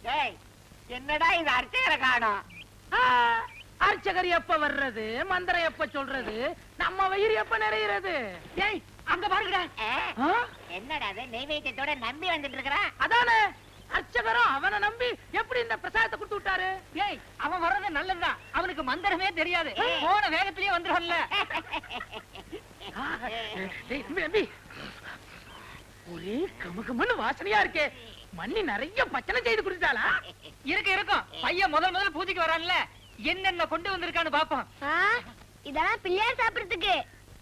ஏய் என்னடா இது அர்ச்சகரை காணோம் ஆ, அர்ச்சகர் எப்ப வர்றது மந்திரம் எப்ப சொல்றது நம்ம வயிறு எப்ப நிறையிறது ஏய் அங்க பாருங்கடா ஆ? ஆ? என்னடா அது நெய்வேத்தியத்தோட நம்பி வந்துட்டு இருக்கிறான் அதானே அர்ச்சகரும் அவனை நம்பி எப்படி இந்த பிரசாதத்தை கொடுத்து விட்டாரு ஏய் அவன் வர்றது நல்லதுதான் அவனுக்கு மந்திரமே தெரியாது ஏய். போன வேகத்திலேயே வந்துடும்ல ஆ, டேய், தம்பி, தம்பி. ஒரே கமகமன்னு வாசனையா இருக்கே மண்ணி நிறைய பச்சனை செய்து குடிச்சாளா இருக்கு இருக்கும் பையன் முதல் முதல்ல பூஜைக்கு வரான்ல என்னென்ன கொண்டு வந்திருக்கான்னு பாப்போம் இதெல்லாம் பிள்ளையார் சாப்பிடுறதுக்கு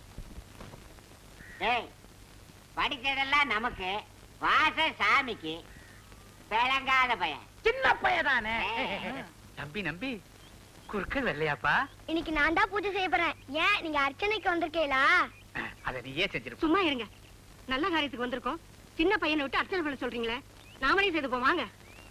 ஏய் படிச்சதெல்லாம் நமக்கு வாச சாமிக்கு விளங்காத பையன் சின்ன பையதானே நம்பி நம்பி குறுக்கள் வெள்ளையாப்பா இன்னைக்கு நான் தான் பூஜை செய்ய போறேன் ஏன் நீங்க அர்ச்சனைக்கு வந்திருக்கீங்களா அதை நீயே செஞ்சிருப்ப சும்மா இருங்க நல்ல காரியத்துக்கு வந்திருக்கோம் சின்ன பையனை விட்டு அர்ச்சனை பண்ண சொல்றீங்களே நாமளே செய்து போம் வாங்க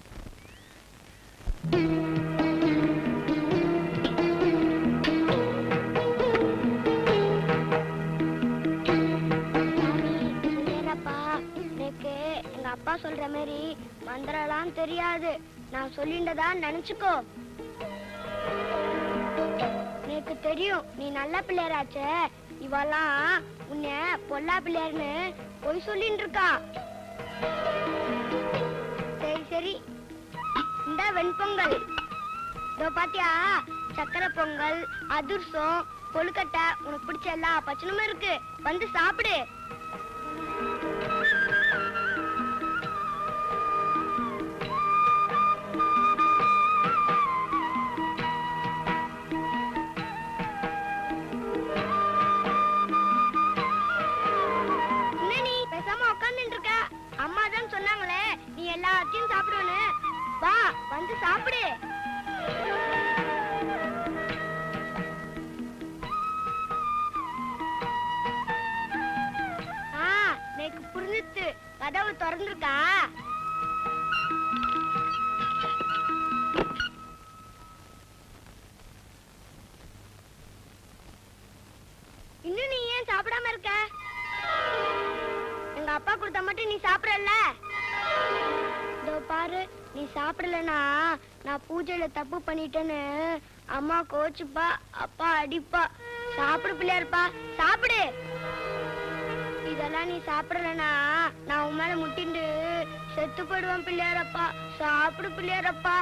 இல்லையப்பா எனக்கு எங்க அப்பா சொல்ற மாதிரி மந்திரம்லாம் தெரியாது நான் சொல்லிண்டதா நினைச்சுக்கோ எனக்கு தெரியும் நீ நல்ல பிள்ளையராச்சே இவெல்லாம் உன்னை பொல்லா பிள்ளையார்னு பொய் சொல்லிட்டு இருக்கா சரி சரி இந்த வெண்பொங்கல் இதோ பாத்தியா சக்கரை பொங்கல் அதிர்சம் கொழுக்கட்டை உனக்கு பிடிச்ச எல்லா பச்சனமும் இருக்கு வந்து சாப்பிடு என்ன நீ பேசாம உட்கார்ந்துட்டு இருக்க அம்மா தான் சொன்னாங்களே நீ எல்லாத்தையும் சாப்பிடுவேன்னு வா வந்து சாப்பிடு ஆ எனக்கு புரிஞ்சுச்சு கதவு திறந்துருக்கா இன்னும் நீ ஏன் சாப்பிடாம இருக்க எங்க அப்பா கொடுத்தா மட்டும் நீ சாப்பிடல இதோ பாரு நீ சாப்பிடலனா நான் பூஜையில தப்பு பண்ணிட்டேன்னு அம்மா கோச்சுப்பா அப்பா அடிப்பா சாப்பிடு பிள்ளையாருப்பா சாப்பிடு இதெல்லாம் நீ சாப்பிடலனா நான் உன் மேல முட்டிண்டு செத்து போயிடுவேன் பிள்ளையாரப்பா சாப்பிடு பிள்ளையாரப்பா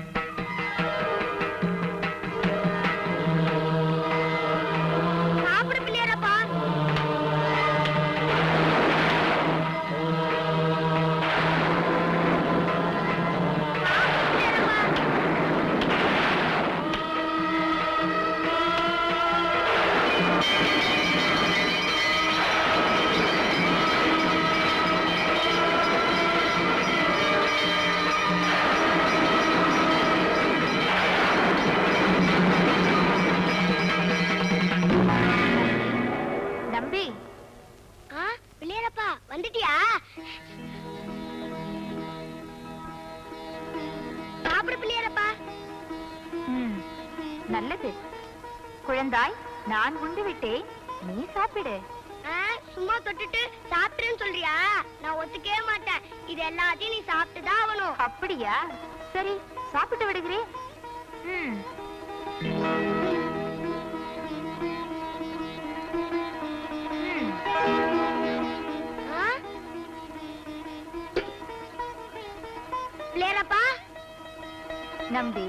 சாப்பிடு பிள்ளையாரப்பா சாப்பிடு பிள்ளையாரப்பா நம்பி ஆ பிள்ளையாரப்பா வந்துட்டியா சாப்பிடு பிள்ளையாரப்பா ம், நல்லது குழந்தாய் நான் உண்டு விட்டேன் நீ சாப்பிடு ஆ, சும்மா தொட்டுட்டு சாப்பிடுன்னு சொல்றியா நான் ஒத்துக்கவே மாட்டேன் இது எல்லாத்தையும் நீ சாப்பிட்டு தான் ஆகணும் அப்படியா சரி சாப்பிட்டு விடுகிறேன் ம் ம், ஆ? பிள்ளையாரப்பா நம்பி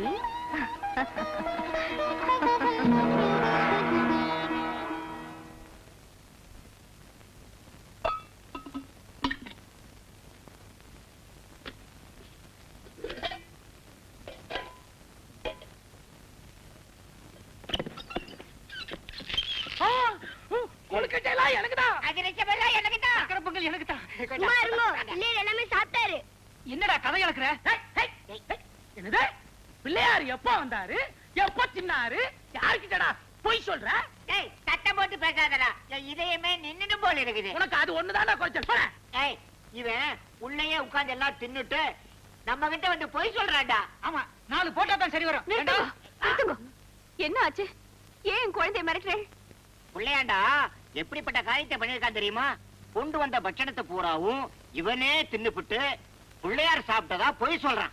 ஆ, உ, கொழுக்கட்டையெல்லாம் எனக்குதான் அதிரட்சமெல்லாம் எனக்கு தான் சக்கரை பொங்கல் எனக்கு தான் சும்மா இருங்கோ பிள்ளையார் எல்லாமே சாப்பிட்டாரு என்னடா கதை இழக்கிற ஏய், ஏய், ஏய், என்னது பிள்ளையார் எப்ப வந்தாரு எப்ப தின்னாரு யாருக்கிட்டடா பொய் சொல்ற ஏய் சத்தம் போட்டு பேசாதடா என் இதயமே நின்னுட்டு போல இருக்குது உனக்கு அது ஒண்ணுதான்டா குறைச்சல் போட ஏய் இவன் உள்ளேயே உட்கார்ந்து எல்லாம் தின்னுட்டு நம்ம கிட்ட வந்து பொய் சொல்றான்டா ஆமா நாலு போட்டா தான் சரி வரும் நிறுத்துங்க, ஏண்டா? நிறுத்துங்க. என்ன ஆச்சு ஏன் என் குழந்தைய மிரட்டுறேன் பிள்ளையாண்டா எப்படிப்பட்ட காரியத்தை பண்ணிருக்கான் தெரியுமா கொண்டு வந்த பட்சணத்தை பூராவும் இவனே தின்னுபிட்டு பிள்ளையார் சாப்பிட்டதா பொய் சொல்றான்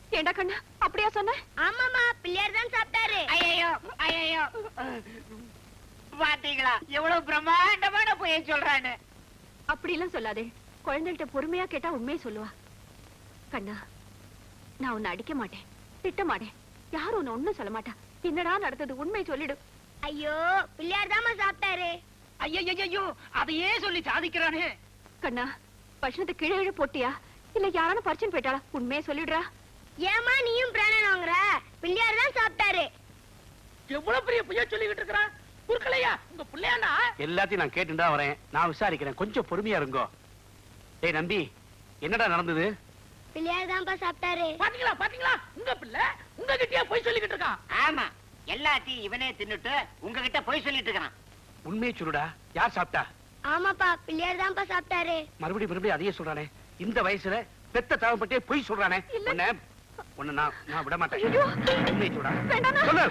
ஏண்டா கண்ணா அப்படியா சொன்ன ஆமாமா பிள்ளையார் தான் சாப்பிட்டாரு ஐயோ ஐயோ பாத்தீங்களா எவ்வளவு பிரம்மாண்டமான பொய்ய சொல்றான்னு அப்படி எல்லாம் சொல்லாதே குழந்தைகிட்ட பொறுமையா கேட்டா உண்மையை சொல்லுவா கண்ணா நான் உன்னை அடிக்க மாட்டேன் திட்ட மாட்டேன் யாரும் உன்னை ஒண்ணும் சொல்ல மாட்டா என்னடா நடந்தது உண்மையை சொல்லிடு ஐயோ பிள்ளையார் தாம்மா சாப்பிட்டாரு ஐயோ அதையே சொல்லி சாதிக்கிறானே கண்ணா பட்சணத்தை கீழே கீழே போட்டியா இல்ல யாரான பறிச்சுன்னு போயிட்டாளா உண்மையை சொல்லிடுறா ஏமா நீயும் பிராணன் வாங்குற பிள்ளையார் தான் சாப்பிட்டாரு எவ்வளவு பெரிய பொய்யா சொல்லிக்கிட்டு இருக்கிறான் குறுக்கலையா உங்க பிள்ளையாண்டா எல்லாத்தையும் நான் கேட்டுதான் வரேன் நான் விசாரிக்கிறேன் கொஞ்சம் பொறுமையா இருங்கோ டேய் நம்பி என்னடா நடந்தது பிள்ளையார் தான்ப்பா சாப்பிட்டாரு பாத்தீங்களா பாத்தீங்களா உங்க பிள்ளை உங்க கிட்டயே போய் சொல்லிக்கிட்டு இருக்கான் ஆமா எல்லாத்தையும் இவனே தின்னுட்டு உங்ககிட்ட போய் சொல்லிட்டு இருக்கிறான் உண்மையை சொல்லுடா யார் சாப்பிட்டா ஆமாப்பா பிள்ளையார் தான்ப்பா சாப்பிட்டாரு மறுபடியும் மறுபடியும் அதையே சொல்றானே இந்த வயசுல பெத்த தாவப்பட்டே பொய் சொல்றானே இல்ல. உன்னை உன்னை நான் நான் விட மாட்டேன் ஐயோ. உண்மையை சொல்றா வேண்டாண்ணா. சொல்லு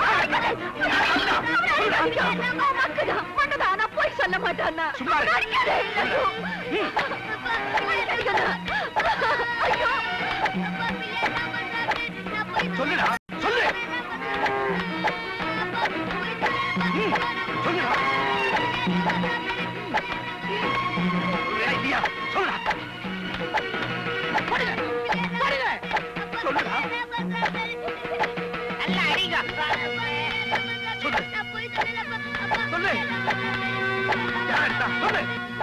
மண்டதா நான் போய் சொல்ல மாட்டானா சும்மா இரு. அடிக்காதே. ஐயோ. அடிக்காதே. ஐயோ சொல்லுடா சொல்லு ம், சொல்லுடா சொல்றியா இல்லையா சொல்லுடா போடுங்க போடுங்க சொல்லுடா நல்லா அடிங்க சொல்லு சொல்லு யார்டா? சொல்லு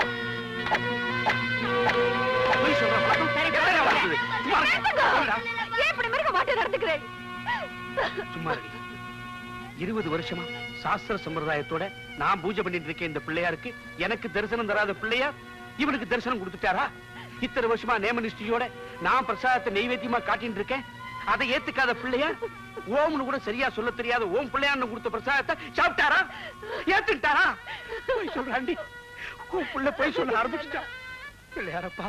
பொய் சொல்ற பழக்கம் எத்தனை வளர்ந்தது? சும்மா இரு. சொல்லுடா. ஏன் இப்படி மிருக மாட்டே நடந்துக்கிறேன் சும்மா இருடி. இருபது வருஷமா சாஸ்திர சம்பிரதாயத்தோட நான் பூஜை பண்ணிட்டு இருக்கேன் இந்த பிள்ளையாருக்கு எனக்கு தரிசனம் தராத பிள்ளையார் இவனுக்கு தரிசனம் கொடுத்துட்டாரா இத்தனை வருஷமா நேமனிஷ்டியோட நான் பிரசாதத்தை நெய்வேத்தியமா காட்டிட்டு இருக்கேன் அதை ஏத்துக்காத பிள்ளையார் ஓம்னு கூட சரியா சொல்ல தெரியாத ஓம் பிள்ளையார்னு கொடுத்த பிரசாதத்தை சாப்பிட்டாரா ஏத்துக்கிட்டாரா போய் சொல்றாண்டி உன் புள்ள போய் சொல்ல ஆரம்பிச்சுட்டான் பிள்ளையாரப்பா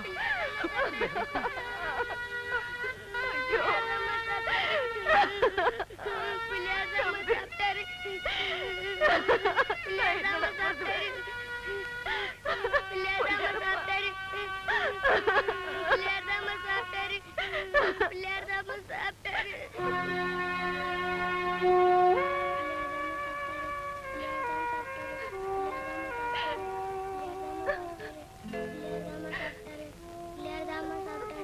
பிள்ளையார் தாம்மா சாப்பிட்டாரு பிள்ளையார் தாம்மா சாப்பிட்டாரு பிள்ளையார் தாம்மா சாப்பிட்டாரு பிள்ளையார் தாம்மா சாப்பிட்டாரு பிள்ளையார் தாம்மா சாப்பிட்டாரு பிள்ளையார் தாம்மா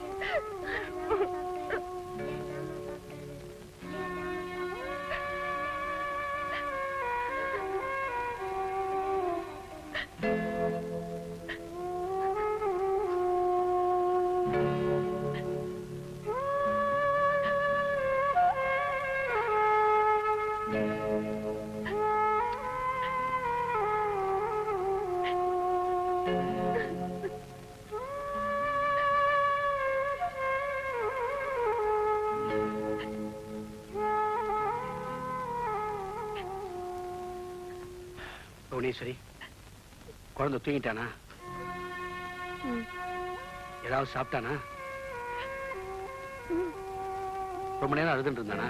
புவனேஸ்வரி குழந்தை தூங்கிட்டானா ஏதாவது சாப்பிட்டானா ரொம்ப நேரம் அழுதுட்டு இருந்தானா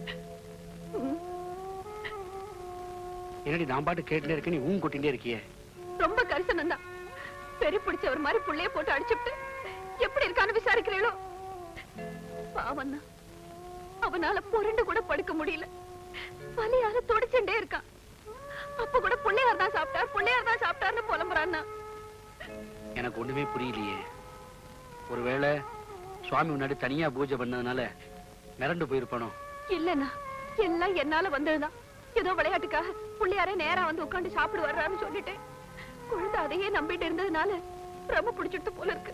என்னடி நான் பாட்டு கேட்டுட்டே இருக்க நீ ஊன் கொட்டிட்டே இருக்கியே ரொம்ப கரிசனம் தான் பெரிய பிடிச்சவர் மாதிரி புள்ளைய போட்டு அடிச்சுட்டு எப்படி இருக்கான்னு விசாரிக்கிறீங்களோ பாவம் தான் அவனால புரண்டு கூட படுக்க முடியல வலியால துடிச்சுட்டே இருக்கான் அப்ப கூட பிள்ளையார் தான் சாப்பிட்டார் பிள்ளையார் தான் சாப்பிட்டாருன்னு புலம்புறான்னா எனக்கு ஒண்ணுமே புரியலையே ஒருவேளை சுவாமி முன்னாடி தனியா பூஜை பண்ணதுனால மிரண்டு போயிருப்பானோ இல்லண்ணா எல்லாம் என்னால வந்ததுதான் ஏதோ விளையாட்டுக்காக பிள்ளையாரே நேரா வந்து உட்கார்ந்து சாப்பிடு வர்றாருன்னு சொல்லிட்டேன் குழந்தை அதையே நம்பிட்டு இருந்ததுனால ரொம்ப பிடிச்சிட்டு போல இருக்கு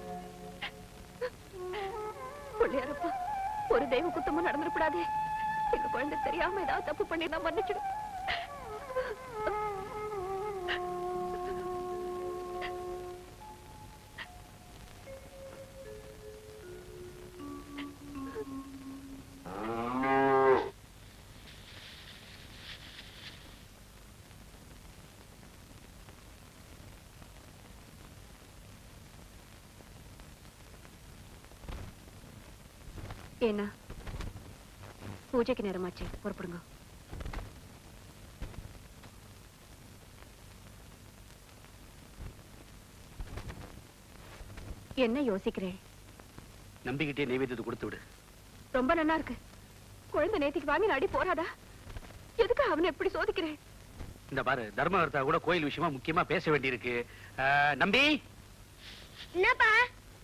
பிள்ளையாரப்பா ஒரு தெய்வ குத்தமும் நடந்துடக்கூடாதே எங்க குழந்தை தெரியாம ஏதாவது தப்பு பண்ணி நான் மன்னிச்சிடும் ஏன்னா பூஜைக்கு நேரமாச்சு புறப்படுங்க என்ன யோசிக்கிறேன் நம்பிக்கிட்டே நைவேத்தியத்தை கொடுத்து விடு ரொம்ப நல்லா இருக்கு குழந்தை நேத்திக்கு வாங்கி அடி போறாதா எதுக்கு அவனை எப்படி சோதிக்கிறேன் இந்த பாரு தர்மகர்த்தா கூட கோயில் விஷயமா முக்கியமா பேச வேண்டியிருக்கு அஹ், நம்பி என்னப்பா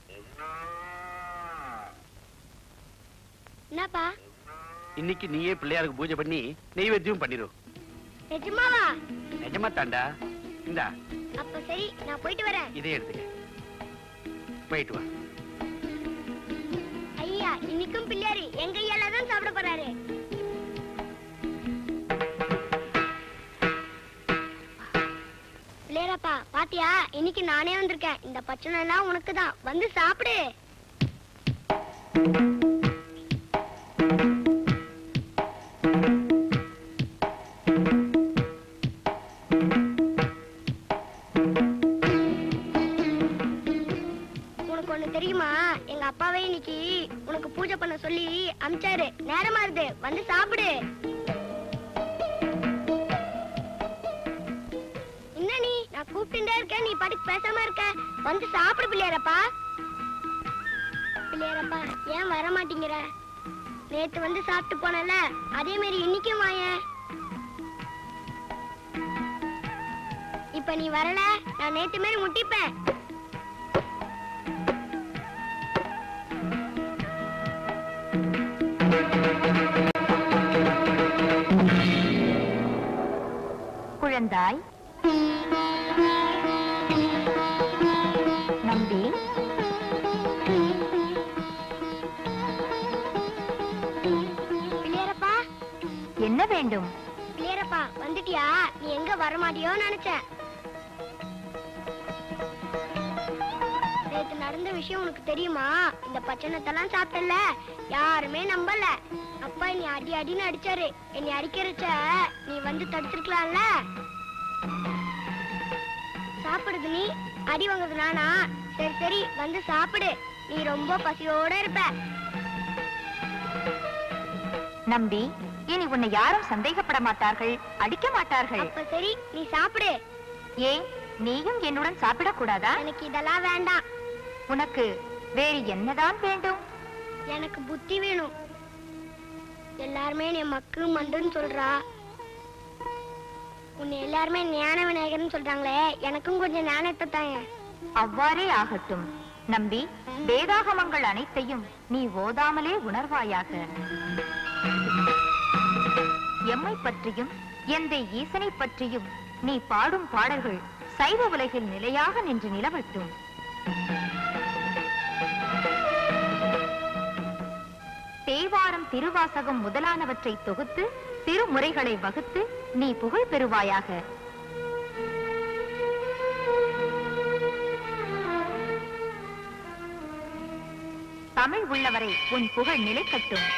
என்னப்பா இன்னைக்கு நீயே பிள்ளையாருக்கு பூஜை பண்ணி நெய்வேத்தியம் பண்ணிரு நிஜமாவா நிஜமா தாண்டா இந்தா அப்ப சரி நான் போயிட்டு வரேன் இதே எடுத்துக்க போயிட்டு வா ஐயா இன்னைக்கும் பிள்ளையாரு எங்க ஐயால தான் சாப்பிட போறாரு பிள்ளையாரப்பா பாத்தியா இன்னைக்கு நானே வந்திருக்கேன் இந்த பச்சனை எல்லாம் உனக்கு தான் வந்து சாப்பிடு உனக்கு ஒண்ணு தெரியுமா எங்க அப்பாவே இன்னைக்கு உனக்கு பூஜை பண்ண சொல்லி அமிச்சாரு நேரமா இருக்கு வந்து சாப்பிடு என்ன நீ நான் கூப்பிட்டுட்டே இருக்கேன் நீ பாட்டுக்கு பேசாம இருக்க வந்து சாப்பிடு பிள்ளையாரப்பா பிள்ளையாரப்பா ஏன் வர மாட்டேங்கிற நேத்து வந்து சாப்பிட்டு போனல அதே மாதிரி இன்னைக்கும் வாயேன் இப்ப நீ வரல நான் நேத்து மாதிரி முட்டிப்பேன் குழந்தாய் நம்பி பிள்ளையாரப்பா என்ன வேண்டும் பிள்ளையாரப்பா வந்துட்டியா நீ எங்க வர மாட்டியோ நினைச்சேன் நேத்து நடந்த விஷயம் உனக்கு தெரியுமா இந்த பச்சனத்தெல்லாம் சாப்பிட்டல யாருமே நம்பல அப்பா என்னை அடி அடின்னு அடிச்சாரு என்னை அடிக்கிறச்ச நீ வந்து தடுத்திருக்கலாம்ல சாப்பிடுது நீ அடி வாங்குறது நானா சரி சரி வந்து சாப்பிடு நீ ரொம்ப பசியோட இருப்ப நம்பி இனி உன்னை யாரும் சந்தேகப்பட மாட்டார்கள் அடிக்க மாட்டார்கள் அப்ப சரி நீ சாப்பிடு ஏன் நீயும் என்னுடன் சாப்பிடக் கூடாதா எனக்கு இதெல்லாம் வேண்டாம் உனக்கு வேறு என்னதான் வேண்டும் எனக்கு புத்தி வேணும் எல்லாருமே நீ மக்கு மண்டுன்னு சொல்றா உன்னை எல்லாருமே ஞான விநாயகர்னு சொல்றாங்களே எனக்கும் கொஞ்சம் ஞானத்தை தாங்க அவ்வாறே ஆகட்டும் நம்பி வேதாகமங்கள் அனைத்தையும் நீ ஓதாமலே உணர்வாயாக எம்மை பற்றியும் எந்தை ஈசனை பற்றியும் நீ பாடும் பாடல்கள் சைவ உலகில் நிலையாக நின்று நிலவட்டும் தேவாரம் திருவாசகம் முதலானவற்றை தொகுத்து திருமுறைகளை வகுத்து நீ புகழ் பெறுவாயாக தமிழ் உள்ளவரை உன் புகழ் நிலைக்கட்டும்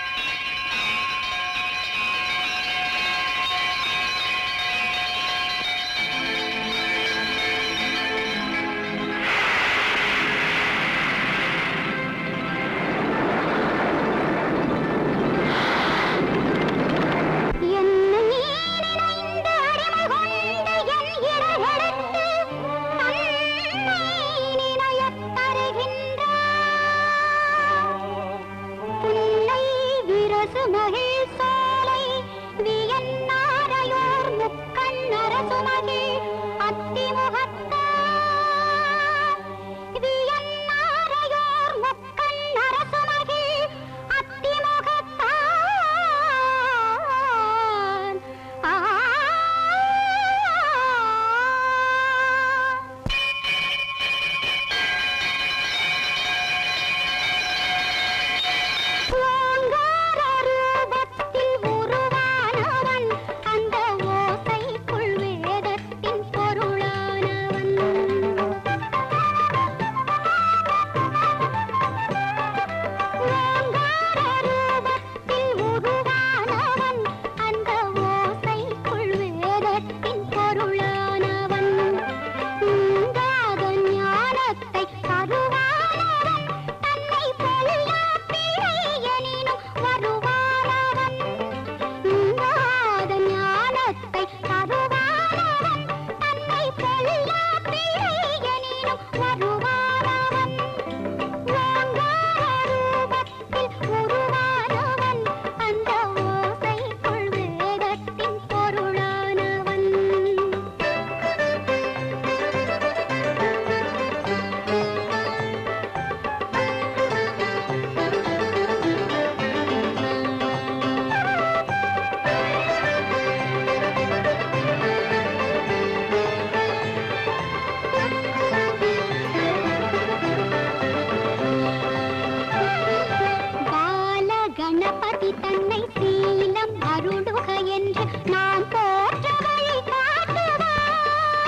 என்னை நினைந்து அடிமை கொண்ட என் இடரெடுத்து தன்னை நினையத் தருகின்றார். புன்னை விரசு மகிழ் சோலை வியன்னாரையோர் முக்கண் அரசு மகிழ் அத்திமுகத்தார். வியன்னாரையோர் முக்கண் அரசு மகிழ் அத்திமுகத்தார். ஆ ஓங்கார ரூபத்தார் கணபதி தன்னை சீலம் அருளுக என்று நாம் போற்ற வழி காட்டுவார்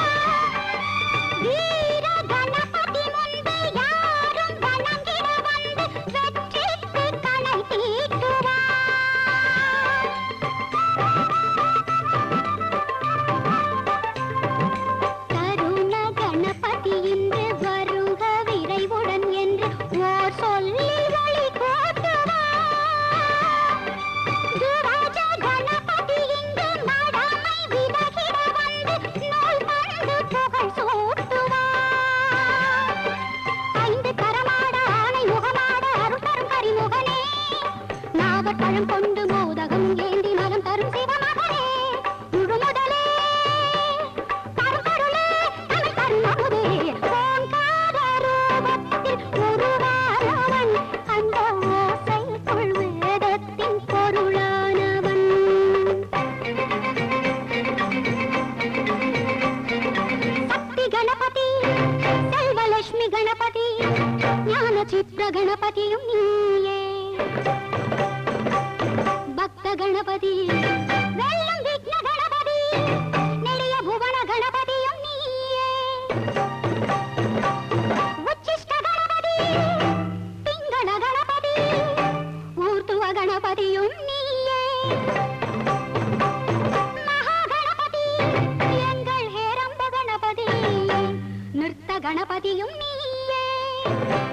வீர கணபதி முன்பு யாரும் வணங்கிட வந்து வெற்றிக்கு கணை தீட்டுவார் கருண கணபதி இன்று வருக விரைவுடன் என்று ஓர் சொல்லி வழி காட்டுவார் துராஜ கணபதி இங்கு மடமை விலகிட வந்து நூல் தந்து புகழ் சூட்டுவார் ஐந்து கரமாட ஆணை முகமாட அருள் தரும் கரிமுகனே நாவற்பழம் கொண்டு மோதகம் ஏந்தி நலம் தரும் சிவமகனே முழுமுதலே கரும்பொருளே தமிழ் கருணமுதே ஓங்கார ரூபத்தில் உருவானவன் அந்த ஓசைக்குள் வேதத்தின் பொருளானவன் சக்தி கணபதி செல்வலட்சுமி கணபதி ஞான சித்திர கணபதியும் நீயே பக்த கணபதி வெல்லும் விக்ன கணபதி நெடிய புவன கணபதியும் நீயே உச்சிஷ்ட கணபதி பிங்கள கணபதி ஊர்த்துவ கணபதியும் நீயே மகா கணபதி எங்கள் ஹேரம்ப கணபதி நிறுத்த கணபதியும் நீயே